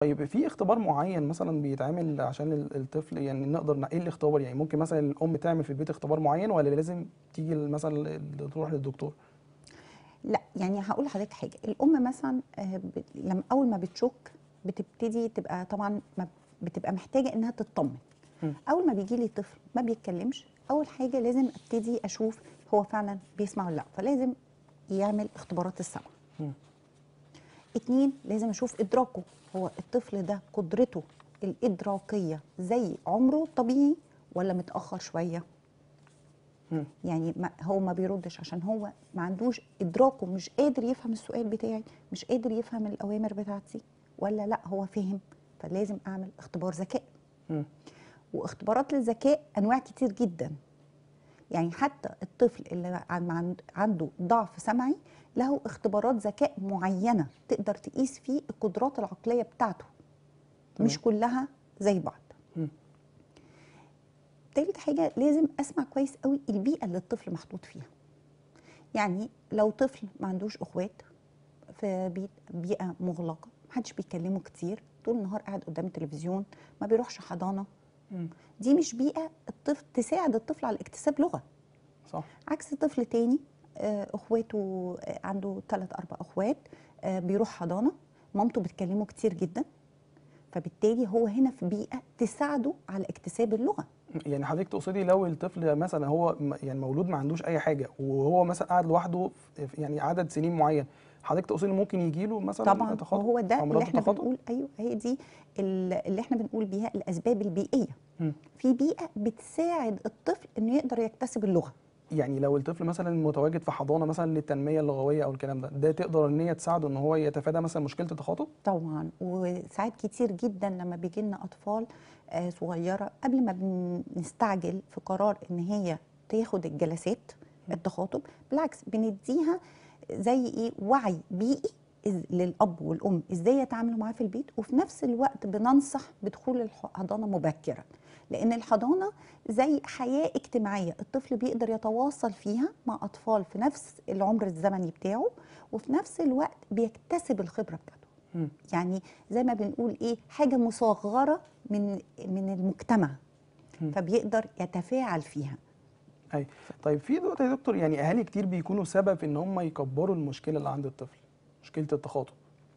طيب في اختبار معين مثلا بيتعمل عشان ال- الطفل يعني نقدر ن- ايه الاختبار يعني ممكن مثلا الام تعمل في البيت اختبار معين ولا لازم تيجي مثلا ال- تروح للدكتور لا يعني هقول لحضرتك حاجه الام مثلا آه، ب- لما اول ما بتشك بتبتدي تبقى طبعا ما بتبقى محتاجه انها تطمن مم. اول ما بيجي لي طفل ما بيتكلمش اول حاجه لازم ابتدي اشوف هو فعلا بيسمع ولا لا فلازم يعمل اختبارات السمع مم. اتنين لازم اشوف ادراكه هو الطفل ده قدرته الادراكيه زي عمره الطبيعي ولا متاخر شويه مم. يعني ما هو ما بيردش عشان هو ما عندوش ادراكه مش قادر يفهم السؤال بتاعي مش قادر يفهم الاوامر بتاعتي ولا لا هو فهم فلازم اعمل اختبار ذكاء مم. واختبارات للذكاء انواع كتير جدا يعني حتى الطفل اللي عن- عن- عنده ضعف سمعي له اختبارات ذكاء معينه تقدر تقيس فيه القدرات العقليه بتاعته مش كلها زي بعض مم. تالت حاجة لازم أسمع كويس قوي البيئة اللي الطفل محطوط فيها يعني لو طفل ما عندوش أخوات في بيت بيئة مغلقة محدش بيكلمه كتير طول النهار قاعد قدام التلفزيون ما بيروحش حضانة مم. دي مش بيئة الطفل تساعد الطفل على اكتساب لغة صح عكس طفل تاني آه، اخواته آه، عنده ثلاث اربع اخوات آه، بيروح حضانه مامته بتكلمه كتير جدا فبالتالي هو هنا في بيئه تساعده على اكتساب اللغه يعني حضرتك تقصدي لو الطفل مثلا هو م- يعني مولود ما عندوش اي حاجه وهو مثلا قاعد لوحده في- في- يعني عدد سنين معين حضرتك تقصدي ممكن يجي له مثلا طبعا تخاطب وهو ده أمراض اللي احنا التخاطب؟ بنقول ايوه هي دي ال- اللي احنا بنقول بيها الاسباب البيئيه مم. في بيئه بتساعد الطفل انه يقدر يكتسب اللغه يعني لو الطفل مثلا متواجد في حضانه مثلا للتنميه اللغويه او الكلام ده ده تقدر ان هي تساعده ان هو يتفادى مثلا مشكله التخاطب طبعا وساعات كتير جدا لما بيجي لنا اطفال آه، صغيره قبل ما بنستعجل في قرار ان هي تاخد الجلسات التخاطب بالعكس بنديها زي ايه وعي بيئي إز- للاب والام ازاي يتعاملوا معاه في البيت وفي نفس الوقت بننصح بدخول الحضانه مبكرا لان الحضانه زي حياه اجتماعيه الطفل بيقدر يتواصل فيها مع اطفال في نفس العمر الزمني بتاعه وفي نفس الوقت بيكتسب الخبره بتاعته مم. يعني زي ما بنقول ايه حاجه مصغره من من المجتمع مم. فبيقدر يتفاعل فيها اي طيب في دلوقتي يا دكتور يعني اهالي كتير بيكونوا سبب في ان هم يكبروا المشكله اللي عند الطفل مشكله التخاطب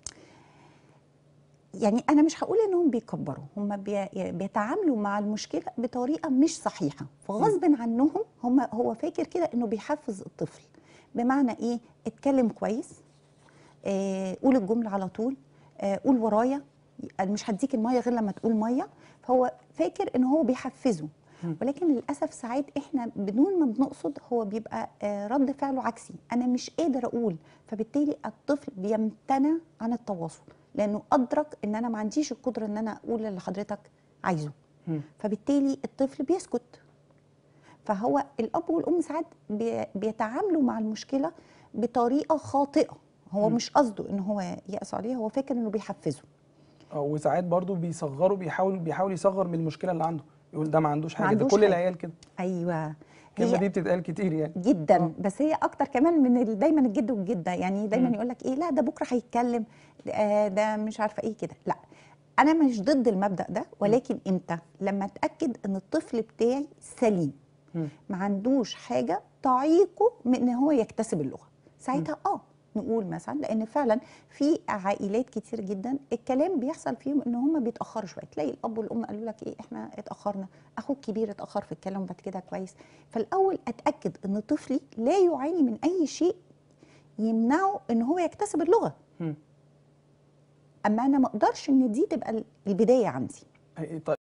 يعني انا مش هقول انهم بيكبروا هم بي بيتعاملوا مع المشكله بطريقه مش صحيحه فغصب عنهم هم هو فاكر كده انه بيحفز الطفل بمعنى ايه اتكلم كويس آه قول الجمله على طول آه قول ورايا أنا مش هديك الميه غير لما تقول ميه فهو فاكر ان هو بيحفزه مم. ولكن للاسف ساعات احنا بدون ما بنقصد هو بيبقى آه رد فعله عكسي انا مش قادر اقول فبالتالي الطفل بيمتنع عن التواصل لانه ادرك ان انا ما عنديش القدره ان انا اقول اللي حضرتك عايزه مم. فبالتالي الطفل بيسكت فهو الاب والام ساعات بي- بيتعاملوا مع المشكله بطريقه خاطئه هو مم. مش قصده ان هو يقسو عليها هو فاكر انه بيحفزه آه، وساعات برضو بيصغروا بيحاول بيحاول يصغر من المشكله اللي عنده يقول ده ما عندوش ما حاجه ده عندوش كل حاجة. العيال كده ايوه الكلمه هي دي بتتقال كتير يعني جدا آه. بس هي اكتر كمان من ال- دايما الجد والجده يعني دايما مم. يقول لك ايه لا ده بكره هيتكلم آه، ده مش عارفه ايه كده لا انا مش ضد المبدا ده ولكن امتى لما اتاكد ان الطفل بتاعي سليم مم. ما عندوش حاجه تعيقه من ان هو يكتسب اللغه ساعتها اه نقول مثلا لان فعلا في عائلات كتير جدا الكلام بيحصل فيهم ان هم بيتاخروا شويه تلاقي الاب والام قالوا لك ايه احنا اتاخرنا اخوك كبير اتاخر في الكلام بعد كده كويس فالاول اتاكد ان طفلي لا يعاني من اي شيء يمنعه ان هو يكتسب اللغه مم. اما انا ما اقدرش ان دي تبقى البدايه عندي أي- طيب